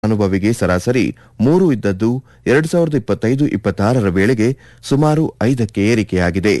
ಅನುಭವಿಗೆ ಸರಾಸರಿ ಮೂರು ಇದ್ದದ್ದು ಎರಡು ಸಾವಿರದ ಇಪ್ಪತ್ತೈದು ಇಪ್ಪತ್ತಾರರ ವೇಳೆಗೆ ಸುಮಾರು ಐದಕ್ಕೆ ಏರಿಕೆಯಾಗಿದೆ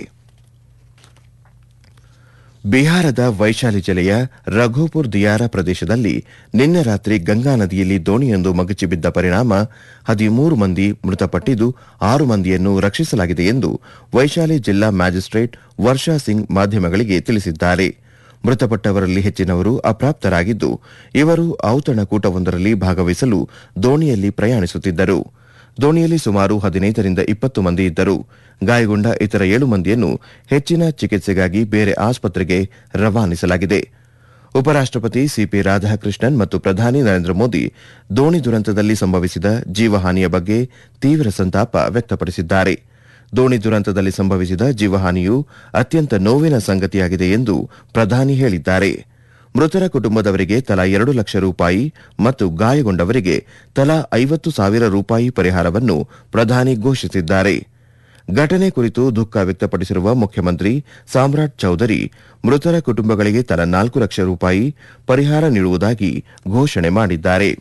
ಬಿಹಾರದ ವೈಶಾಲಿ ಜಿಲ್ಲೆಯ ರಘೋಪುರ್ ದಿಯಾರ ಪ್ರದೇಶದಲ್ಲಿ ನಿನ್ನೆ ರಾತ್ರಿ ಗಂಗಾ ನದಿಯಲ್ಲಿ ದೋಣಿಯೊಂದು ಮಗುಚಿ ಬಿದ್ದ ಪರಿಣಾಮ ಹದಿಮೂರು ಮಂದಿ ಮೃತಪಟ್ಟಿದ್ದು ಆರು ಮಂದಿಯನ್ನು ರಕ್ಷಿಸಲಾಗಿದೆ ಎಂದು ವೈಶಾಲಿ ಜಿಲ್ಲಾ ಮ್ಯಾಜಿಸ್ಟ್ರೇಟ್ ವರ್ಷಾ ಸಿಂಗ್ ಮಾಧ್ಯಮಗಳಿಗೆ ತಿಳಿಸಿದ್ದಾರೆ ಮೃತಪಟ್ಟವರಲ್ಲಿ ಹೆಚ್ಚಿನವರು ಅಪ್ರಾಪ್ತರಾಗಿದ್ದು ಇವರು ಔತಣಕೂಟವೊಂದರಲ್ಲಿ ಭಾಗವಹಿಸಲು ದೋಣಿಯಲ್ಲಿ ಪ್ರಯಾಣಿಸುತ್ತಿದ್ದರು ದೋಣಿಯಲ್ಲಿ ಸುಮಾರು ಹದಿನೈದರಿಂದ ಇಪ್ಪತ್ತು ಮಂದಿ ಇದ್ದರು ಗಾಯಗೊಂಡ ಇತರ ಏಳು ಮಂದಿಯನ್ನು ಹೆಚ್ಚಿನ ಚಿಕಿತ್ಸೆಗಾಗಿ ಬೇರೆ ಆಸ್ಪತ್ರೆಗೆ ರವಾನಿಸಲಾಗಿದೆ ಉಪರಾಷ್ಟಪತಿ ಸಿಪಿ ರಾಧಾಕೃಷ್ಣನ್ ಮತ್ತು ಪ್ರಧಾನಿ ನರೇಂದ್ರ ಮೋದಿ ದೋಣಿ ದುರಂತದಲ್ಲಿ ಸಂಭವಿಸಿದ ಜೀವಹಾನಿಯ ಬಗ್ಗೆ ತೀವ್ರ ಸಂತಾಪ ವ್ಯಕ್ತಪಡಿಸಿದ್ದಾರೆ ದೋಣಿ ದುರಂತದಲ್ಲಿ ಸಂಭವಿಸಿದ ಜೀವಹಾನಿಯು ಅತ್ಯಂತ ನೋವಿನ ಸಂಗತಿಯಾಗಿದೆ ಎಂದು ಪ್ರಧಾನಿ ಹೇಳಿದ್ದಾರೆ ಮೃತರ ಕುಟುಂಬದವರಿಗೆ ತಲಾ ಎರಡು ಲಕ್ಷ ರೂಪಾಯಿ ಮತ್ತು ಗಾಯಗೊಂಡವರಿಗೆ ತಲಾ ಐವತ್ತು ಸಾವಿರ ರೂಪಾಯಿ ಪರಿಹಾರವನ್ನು ಪ್ರಧಾನಿ ಘೋಷಿಸಿದ್ದಾರೆ ಘಟನೆ ಕುರಿತು ದುಃಖ ವ್ಯಕ್ತಪಡಿಸಿರುವ ಮುಖ್ಯಮಂತ್ರಿ ಸಾಮ್ರಾಟ್ ಚೌಧರಿ ಮೃತರ ಕುಟುಂಬಗಳಿಗೆ ತಲಾ ನಾಲ್ಕು ಲಕ್ಷ ರೂಪಾಯಿ ಪರಿಹಾರ ನೀಡುವುದಾಗಿ ಘೋಷಣೆ ಮಾಡಿದ್ದಾರೆ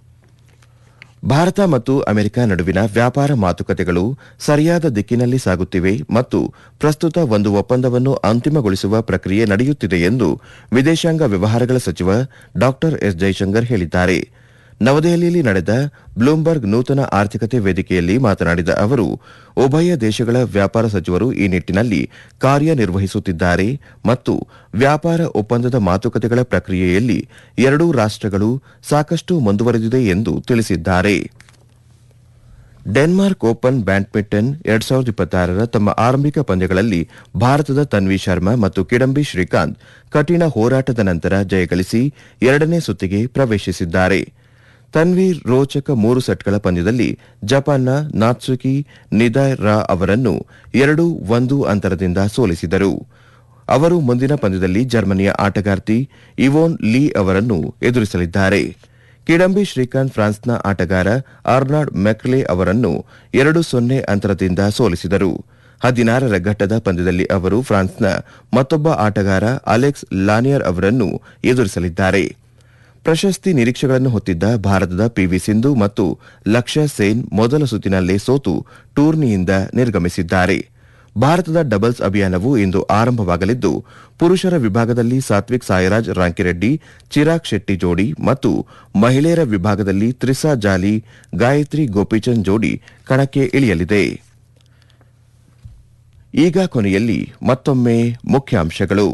ಭಾರತ ಮತ್ತು ಅಮೆರಿಕ ನಡುವಿನ ವ್ಯಾಪಾರ ಮಾತುಕತೆಗಳು ಸರಿಯಾದ ದಿಕ್ಕಿನಲ್ಲಿ ಸಾಗುತ್ತಿವೆ ಮತ್ತು ಪ್ರಸ್ತುತ ಒಂದು ಒಪ್ಪಂದವನ್ನು ಅಂತಿಮಗೊಳಿಸುವ ಪ್ರಕ್ರಿಯೆ ನಡೆಯುತ್ತಿದೆ ಎಂದು ವಿದೇಶಾಂಗ ವ್ಯವಹಾರಗಳ ಸಚಿವ ಡಾ ಎಸ್ ಜೈಶಂಕರ್ ಹೇಳಿದ್ದಾರೆ ನವದೆಹಲಿಯಲ್ಲಿ ನಡೆದ ಬ್ಲೂಮ್ಬರ್ಗ್ ನೂತನ ಆರ್ಥಿಕತೆ ವೇದಿಕೆಯಲ್ಲಿ ಮಾತನಾಡಿದ ಅವರು ಉಭಯ ದೇಶಗಳ ವ್ಯಾಪಾರ ಸಚಿವರು ಈ ನಿಟ್ಟಿನಲ್ಲಿ ಕಾರ್ಯನಿರ್ವಹಿಸುತ್ತಿದ್ದಾರೆ ಮತ್ತು ವ್ಯಾಪಾರ ಒಪ್ಪಂದದ ಮಾತುಕತೆಗಳ ಪ್ರಕ್ರಿಯೆಯಲ್ಲಿ ಎರಡೂ ರಾಷ್ಟಗಳು ಸಾಕಷ್ಟು ಮುಂದುವರೆದಿದೆ ಎಂದು ತಿಳಿಸಿದ್ದಾರೆ ಡೆನ್ಮಾರ್ಕ್ ಓಪನ್ ಬ್ಯಾಡ್ಮಿಂಟನ್ ಎರಡ್ ಸಾವಿರದ ಇಪ್ಪತ್ತಾರರ ತಮ್ಮ ಆರಂಭಿಕ ಪಂದ್ಯಗಳಲ್ಲಿ ಭಾರತದ ತನ್ವಿ ಶರ್ಮಾ ಮತ್ತು ಕಿಡಂಬಿ ಶ್ರೀಕಾಂತ್ ಕಠಿಣ ಹೋರಾಟದ ನಂತರ ಜಯಗಳಿಸಿ ಎರಡನೇ ಸುತ್ತಿಗೆ ಪ್ರವೇಶಿಸಿದ್ದಾರೆ ತನ್ವಿ ರೋಚಕ ಮೂರು ಸೆಟ್ಗಳ ಪಂದ್ಯದಲ್ಲಿ ಜಪಾನ್ನ ನಾತ್ಸುಕಿ ನಿದಾಯ್ ರಾ ಅವರನ್ನು ಎರಡು ಒಂದು ಅಂತರದಿಂದ ಸೋಲಿಸಿದರು ಅವರು ಮುಂದಿನ ಪಂದ್ಯದಲ್ಲಿ ಜರ್ಮನಿಯ ಆಟಗಾರ್ತಿ ಇವೋನ್ ಲೀ ಅವರನ್ನು ಎದುರಿಸಲಿದ್ದಾರೆ ಕಿಡಂಬಿ ಶ್ರೀಕಾಂತ್ ಫ್ರಾನ್ಸ್ನ ಆಟಗಾರ ಆರ್ನಾಲ್ಡ್ ಮೆಕ್ಲೆ ಅವರನ್ನು ಎರಡು ಸೊನ್ನೆ ಅಂತರದಿಂದ ಸೋಲಿಸಿದರು ಹದಿನಾರರ ಘಟ್ಟದ ಪಂದ್ಯದಲ್ಲಿ ಅವರು ಫ್ರಾನ್ಸ್ನ ಮತ್ತೊಬ್ಬ ಆಟಗಾರ ಅಲೆಕ್ಸ್ ಲಾನಿಯರ್ ಅವರನ್ನು ಎದುರಿಸಲಿದ್ದಾರೆ ಪ್ರಶಸ್ತಿ ನಿರೀಕ್ಷೆಗಳನ್ನು ಹೊತ್ತಿದ್ದ ಭಾರತದ ಪಿವಿ ಸಿಂಧು ಮತ್ತು ಲಕ್ಷ್ಯ ಸೇನ್ ಮೊದಲ ಸುತ್ತಿನಲ್ಲೇ ಸೋತು ಟೂರ್ನಿಯಿಂದ ನಿರ್ಗಮಿಸಿದ್ದಾರೆ ಭಾರತದ ಡಬಲ್ಸ್ ಅಭಿಯಾನವು ಇಂದು ಆರಂಭವಾಗಲಿದ್ದು ಪುರುಷರ ವಿಭಾಗದಲ್ಲಿ ಸಾತ್ವಿಕ್ ಸಾಯಿರಾಜ್ ರಾಂಕಿರೆಡ್ಡಿ ಚಿರಾಗ್ ಶೆಟ್ಟಿ ಜೋಡಿ ಮತ್ತು ಮಹಿಳೆಯರ ವಿಭಾಗದಲ್ಲಿ ತ್ರಿಸಾ ಜಾಲಿ ಗಾಯತ್ರಿ ಗೋಪಿಚಂದ್ ಜೋಡಿ ಕಣಕ್ಕೆ ಇಳಿಯಲಿದೆ ಈಗ ಕೊನೆಯಲ್ಲಿ ಮತ್ತೊಮ್ಮೆ ಮುಖ್ಯಾಂಶಗಳು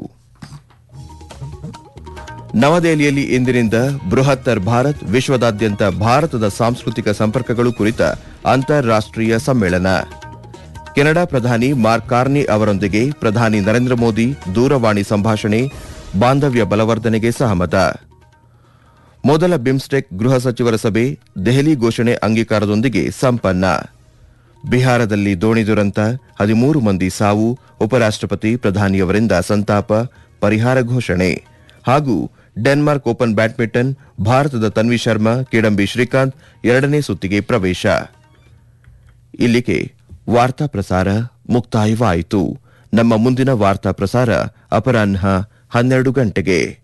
ನವದೆಹಲಿಯಲ್ಲಿ ಇಂದಿನಿಂದ ಬೃಹತ್ತರ್ ಭಾರತ್ ವಿಶ್ವದಾದ್ಯಂತ ಭಾರತದ ಸಾಂಸ್ಕೃತಿಕ ಸಂಪರ್ಕಗಳು ಕುರಿತ ಅಂತಾರಾಷ್ಟೀಯ ಸಮ್ಮೇಳನ ಕೆನಡಾ ಪ್ರಧಾನಿ ಮಾರ್ಕ್ ಕಾರ್ನಿ ಅವರೊಂದಿಗೆ ಪ್ರಧಾನಿ ನರೇಂದ್ರ ಮೋದಿ ದೂರವಾಣಿ ಸಂಭಾಷಣೆ ಬಾಂಧವ್ಯ ಬಲವರ್ಧನೆಗೆ ಸಹಮತ ಮೊದಲ ಬಿಮ್ಸ್ಟೆಕ್ ಗೃಹ ಸಚಿವರ ಸಭೆ ದೆಹಲಿ ಘೋಷಣೆ ಅಂಗೀಕಾರದೊಂದಿಗೆ ಸಂಪನ್ನ ಬಿಹಾರದಲ್ಲಿ ದೋಣಿ ದುರಂತ ಹದಿಮೂರು ಮಂದಿ ಸಾವು ಉಪರಾಷ್ಟಪತಿ ಪ್ರಧಾನಿಯವರಿಂದ ಸಂತಾಪ ಪರಿಹಾರ ಘೋಷಣೆ ಹಾಗೂ ಡೆನ್ಮಾರ್ಕ್ ಓಪನ್ ಬ್ಯಾಡ್ಮಿಂಟನ್ ಭಾರತದ ತನ್ವಿ ಶರ್ಮಾ ಕಿಡಂಬಿ ಶ್ರೀಕಾಂತ್ ಎರಡನೇ ಸುತ್ತಿಗೆ ಪ್ರವೇಶ ಇಲ್ಲಿಗೆ ವಾರ್ತಾ ಪ್ರಸಾರ ಮುಕ್ತಾಯವಾಯಿತು ನಮ್ಮ ಮುಂದಿನ ವಾರ್ತಾ ಪ್ರಸಾರ ಅಪರಾಹ್ನ ಹನ್ನೆರಡು ಗಂಟೆಗೆ